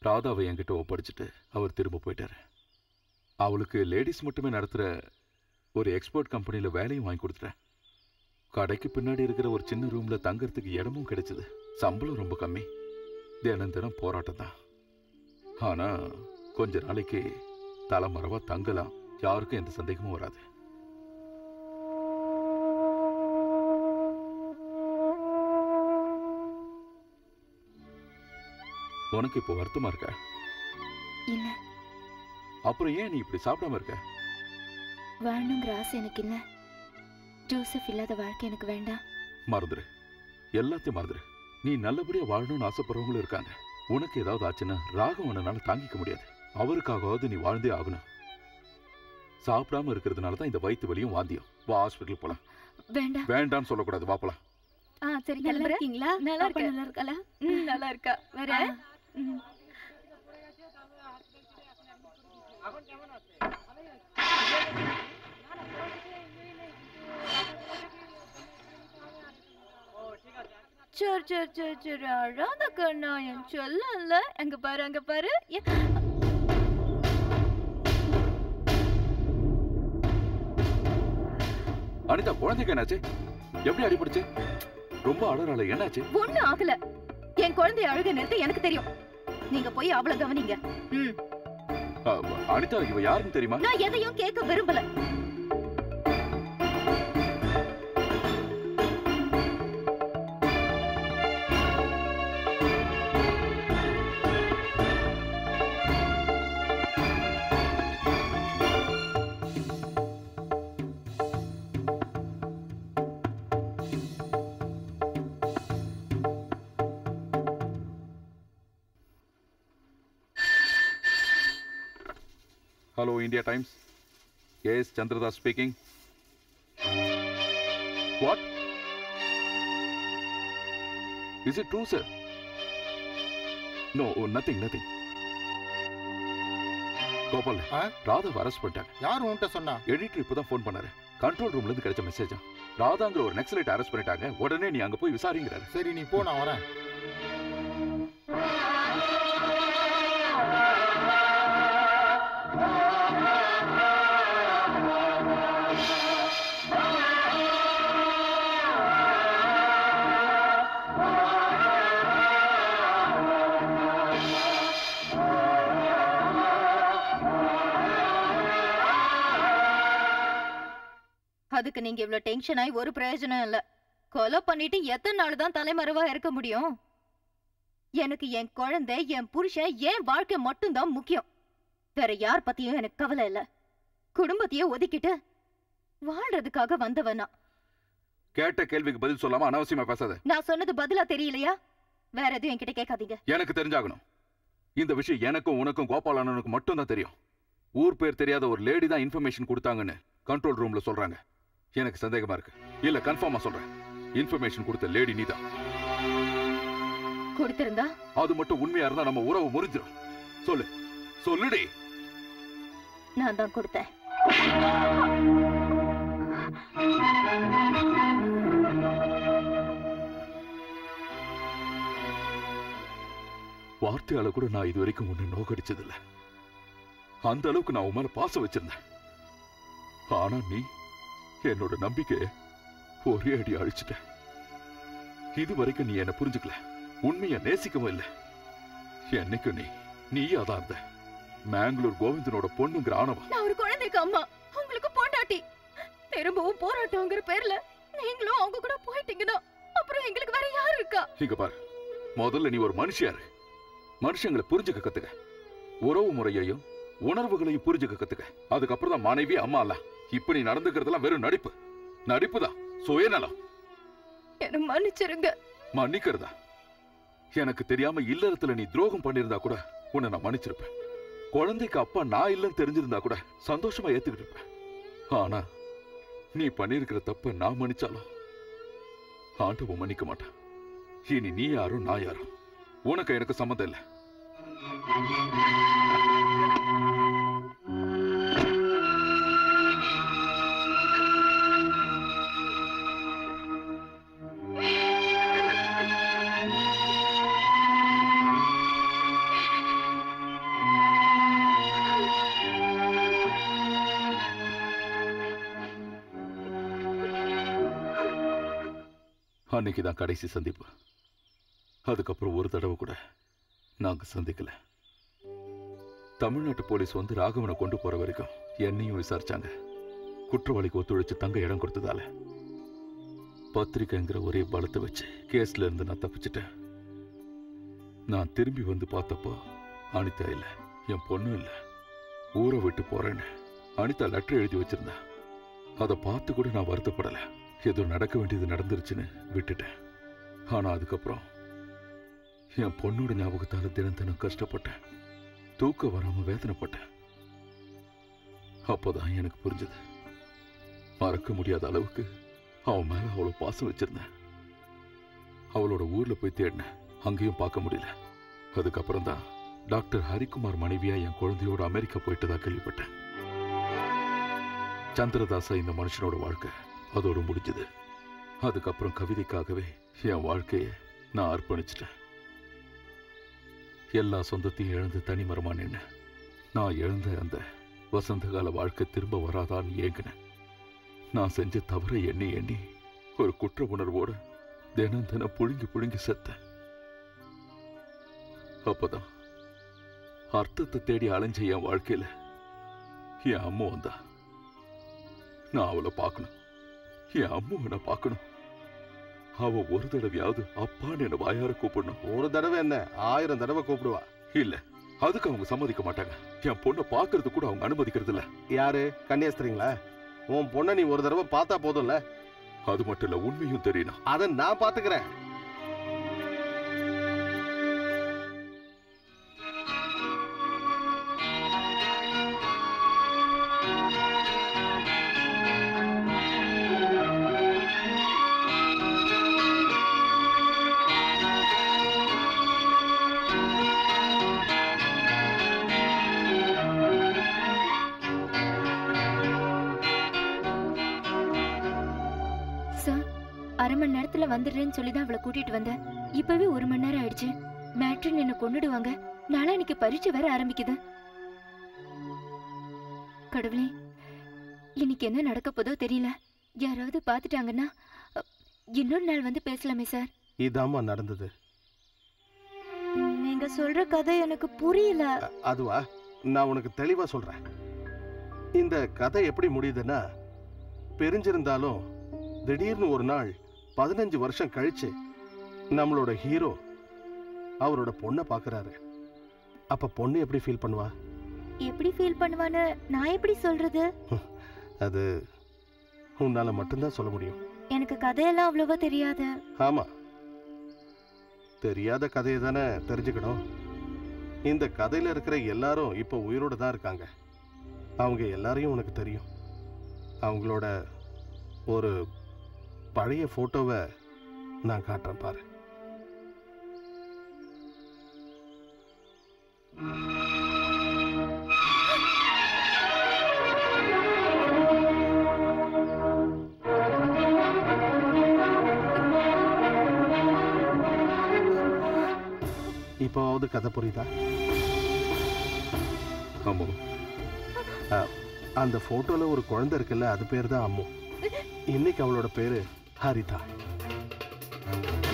ராதாவை என்கிட்ட ஒப்படைச்சிட்டு அவர் திரும்ப போயிட்டாரு அவளுக்கு லேடிஸ் மட்டுமே நடத்துகிற ஒரு எக்ஸ்போர்ட் கம்பெனியில் வேலையும் வாங்கி கொடுத்துட்டேன் கடைக்கு பின்னாடி இருக்கிற ஒரு சின்ன ரூமில் தங்கறதுக்கு இடமும் கிடைச்சது சம்பளம் ரொம்ப கம்மி தினம் தினம் போராட்டம் தான் ஆனால் கொஞ்ச நாளைக்கு தலைமறைவா தங்கலாம் யாருக்கும் எந்த சந்தேகமும் வராது உனக்கு இப்போ வருத்தமா இருக்க இல்ல அப்புறம் ஏன் நீ இப்படி சாப்பிடாம இருக்க வாழணுங்கிற ஆசை எனக்கு இல்ல ஜோசப் இல்லாத வாழ்க்கை எனக்கு வேண்டாம் மறந்துரு எல்லாத்தையும் மறந்துரு நீ நல்லபடியா வாழணும்னு ஆசைப்படுறவங்களும் இருக்காங்க உனக்கு ஏதாவது ஆச்சுன்னா ராகவனால தாங்கிக்க முடியாது அவருக்காகவாவது நீ வாழ்ந்தே ஆகணும் சாப்பிடாம இருக்கிறதுனால தான் இந்த வயிற்று வலியும் வாந்தியும் வா ஹாஸ்பிட்டல் போலாம் வேண்டாம் வேண்டான்னு சொல்லக்கூடாது வா போலாம் ஆ சரி நல்லா கிளம்புறேன் இருக்கீங்களா நல்லா பாப்பா இருக்கேன். நல்லா இருக்காளா ம், நல்லா இருக்கா வேற ம். சரி சரி சரி சரி அழாத கண்ணா என் சொல்லல அங்க பாரு அங்க பாரு ஏ- அனிதா குழந்தைக்கு என்னாச்சு எப்படி அடிபடுச்சு ரொம்ப அழறாள என்னாச்சு ஒண்ணு ஆகல என் குழந்தைய அழுக நிறுத்த எனக்கு தெரியும் நீங்க போய் அவளை கவனிங்க ம் அ, அனிதா இவ யாருன்னு தெரியுமா நான் எதையும் கேட்க விரும்பல hello India Times S Chandradas speaking what is it true sir no nothing nothing Gopal ஆ? ராதாவை அரெஸ்ட் பண்ணிட்டாங்க யார் உன்கிட்ட சொன்னா எடிட்டர் இப்பதான் ஃபோன் பண்ணாரு கண்ட்ரோல் ரூம்ல இருந்து கிடைச்ச மெசேஜா ராதாங்கிற ஒரு நெக்ஸலைட் அரெஸ்ட் பண்ணிட்டாங்க உடனே நீ அங்க போய் விசாரிங்கிறாரு சரி நீ போ நான் வரேன் அதுக்கு நீங்க இவ்ளோ டென்ஷன் ஆகி ஒரு பிரயோஜனம் இல்ல கொலை பண்ணிட்டு எத்தனை நாள் தான் தலைமறைவா இருக்க முடியும் எனக்கு என் குழந்தை என் புருஷன் என் வாழ்க்கை மட்டும்தான் முக்கியம் வேற யார் பத்தியும் எனக்கு கவலை இல்ல குடும்பத்தையே ஒதுக்கிட்டு வாழ்றதுக்காக வந்தவனா கேட்ட கேள்விக்கு பதில் சொல்லாம அனாவசியமா பேசாத நான் சொன்னது பதிலா தெரியலையா வேற எதுவும் என்கிட்ட கேட்காதீங்க எனக்கு தெரிஞ்சாகணும் இந்த விஷயம் எனக்கும் உனக்கும் கோபால் அண்ணனுக்கும் மட்டும் தான் தெரியும் ஊர் பேர் தெரியாத ஒரு லேடி தான் இன்ஃபர்மேஷன் கொடுத்தாங்கன்னு கண்ட்ரோல் ரூம்ல சொல்றாங்க எனக்கு சந்தேகமா இருக்கு இல்ல கன்ஃபார்மா சொல்றேன் இன்ஃபர்மேஷன் கொடுத்த லேடி நீதான் கொடுத்திருந்தா அது மட்டும் உண்மையா இருந்தா நம்ம உறவு முறிஞ்சிடும் சொல்லு சொல்லுடி நான் தான் கொடுத்தேன் வார்த்தையால கூட நான் இது வரைக்கும் உன்னை நோக்கடிச்சதில்ல அந்த அளவுக்கு நான் உன் மேல பாசம் வச்சிருந்தேன் ஆனா நீ என்னோட நம்பிக்கைய ஒரே அடி அழிச்சிட்ட இது வரைக்கும் நீ என்ன புரிஞ்சுக்கல உண்மைய நேசிக்கவும் இல்லை என்னைக்கும் நீ நீ அதான் இருந்த மேங்களூர் கோவிந்தனோட பொண்ணுங்கிற ஆணவம் நான் ஒரு குழந்தைக்கு அம்மா உங்களுக்கு பொண்டாட்டி திரும்பவும் போராட்டங்கிற பேர்ல நீங்களும் அவங்க கூட போயிட்டீங்கன்னா அப்புறம் எங்களுக்கு வேற யார் இருக்கா இங்க பாரு முதல்ல நீ ஒரு மனுஷியா இரு மனுஷங்களை புரிஞ்சுக்க கத்துக்க உறவு முறையையும் உணர்வுகளையும் புரிஞ்சுக்க கத்துக்க அதுக்கப்புறம் தான் மனைவி அம்மா எல்லாம் இப்ப நீ நடந்துக்கிறதெல்லாம் வெறும் நடிப்பு நடிப்பு தான் சுயநலம் என்ன மன்னிச்சிருங்க மன்னிக்கிறதா எனக்கு தெரியாம இல்லறத்துல நீ துரோகம் பண்ணியிருந்தா கூட உன்னை நான் மன்னிச்சிருப்பேன் குழந்தைக்கு அப்பா நான் இல்லைன்னு தெரிஞ்சிருந்தா கூட சந்தோஷமா ஏத்துக்கிட்டு இருப்பேன் ஆனா நீ பண்ணியிருக்கிற தப்ப நான் மன்னிச்சாலும் ஆண்டவன் மன்னிக்க மாட்டான் இனி நீ யாரும் நான் யாரும் உனக்கு எனக்கு சம்மந்தம் இல்லை அன்னைக்கு தான் கடைசி சந்திப்பு அதுக்கப்புறம் ஒரு தடவை கூட நாங்க சந்திக்கல தமிழ்நாட்டு போலீஸ் வந்து ராகவனை கொண்டு போற வரைக்கும் என்னையும் விசாரிச்சாங்க குற்றவாளிக்கு ஒத்துழைச்சு தங்க இடம் கொடுத்ததால பத்திரிக்கைங்கிற ஒரே பலத்தை வச்சு கேஸ்ல இருந்து நான் தப்பிச்சிட்டேன் நான் திரும்பி வந்து பார்த்தப்போ அனிதா இல்ல என் பொண்ணு இல்ல ஊரை விட்டு போறேன்னு அனிதா லெட்டர் எழுதி வச்சிருந்தா அதை பார்த்து கூட நான் வருத்தப்படல ஏதோ நடக்க வேண்டியது நடந்துருச்சுன்னு விட்டுட்டேன் ஆனா அதுக்கப்புறம் என் பொண்ணோட ஞாபகத்தால தினம் தினம் கஷ்டப்பட்டேன் தூக்கம் வராம வேதனைப்பட்டேன் அப்போதான் எனக்கு புரிஞ்சது மறக்க முடியாத அளவுக்கு அவன் மேல அவ்வளவு பாசம் வச்சிருந்தேன் அவளோட ஊர்ல போய் தேடினேன் அங்கேயும் பார்க்க முடியல அதுக்கப்புறம் தான் டாக்டர் ஹரிக்குமார் மனைவியா என் குழந்தையோட அமெரிக்கா போயிட்டதா கேள்விப்பட்டேன் சந்திரதாசா இந்த மனுஷனோட வாழ்க்கை அதோட முடிஞ்சது அதுக்கப்புறம் கவிதைக்காகவே என் வாழ்க்கையை நான் அர்ப்பணிச்சிட்டேன் எல்லா சொந்தத்தையும் இழந்து தனிமரமா நின்னு நான் இழந்த அந்த வசந்த கால வாழ்க்கை திரும்ப வராதான்னு ஏங்கினேன் நான் செஞ்ச தவறை எண்ணி எண்ணி ஒரு குற்ற உணர்வோட தினம் தினம் புழுங்கி புழுங்கி செத்தேன் அப்பதான் அர்த்தத்தை தேடி அலைஞ்ச என் வாழ்க்கையில என் அம்மா வந்தா நான் அவளை பார்க்கணும் என் அம்மாவை நான் பார்க்கணும் அவ ஒரு தடவையாவது அப்பான்னு என்ன வாயார கூப்பிடணும் ஒரு தடவை என்ன ஆயிரம் தடவை கூப்பிடுவா இல்ல அதுக்கு அவங்க சம்மதிக்க மாட்டாங்க என் பொண்ணை பார்க்கறது கூட அவங்க அனுமதிக்கிறது இல்ல யாரு கன்னியாஸ்திரிங்களா உன் பொண்ணை நீ ஒரு தடவை பார்த்தா போதும்ல அது மட்டும் இல்ல உண்மையும் தெரியணும் அதை நான் பாத்துக்கிறேன் சார் அரை மணி நேரத்துல வந்துடுறேன்னு சொல்லி தான் அவளை கூட்டிட்டு வந்தேன் இப்பவே ஒரு மணி நேரம் ஆயிடுச்சு மேட்ரின் என்ன கொன்னுடுவாங்க நாளான்னைக்கு பரீட்சை வேற ஆரம்பிக்குது கடவுளே இன்னைக்கு என்ன நடக்க போதோ தெரியல யாராவது பார்த்துட்டாங்கன்னா அ, இன்னொரு நாள் வந்து பேசலாமே சார் இதாம்மா நடந்தது நீங்க சொல்ற கதை எனக்கு புரியல அ- அதுவா நான் உனக்கு தெளிவா சொல்றேன் இந்த கதை எப்படி முடியுதுன்னா பிரிஞ்சிருந்தாலும் திடீர்னு ஒரு நாள் பதினஞ்சு வருஷம் கழிச்சு நம்மளோட ஹீரோ அவரோட பொண்ணை பார்க்கறாரு அப்ப பொண்ணு எப்படி ஃபீல் பண்ணுவா எப்படி ஃபீல் பண்ணுவான்னு நான் எப்படி சொல்றது அது உன்னால மட்டும்தான் சொல்ல முடியும் எனக்கு கதையெல்லாம் அவ்வளவா தெரியாது ஆமா தெரியாத கதையை தானே தெரிஞ்சுக்கணும் இந்த கதையில இருக்கிற எல்லாரும் இப்போ உயிரோட தான் இருக்காங்க அவங்க எல்லாரையும் உனக்கு தெரியும் அவங்களோட ஒரு பழைய போட்டோவை நான் காட்டுறேன் பாரு இப்போவாவது கதை புரியுதா ஆமா அந்த போட்டோல ஒரு குழந்தை இருக்குல்ல அது பேர் தான் அம்மு இன்னைக்கு அவளோட பேரு ஹரிதா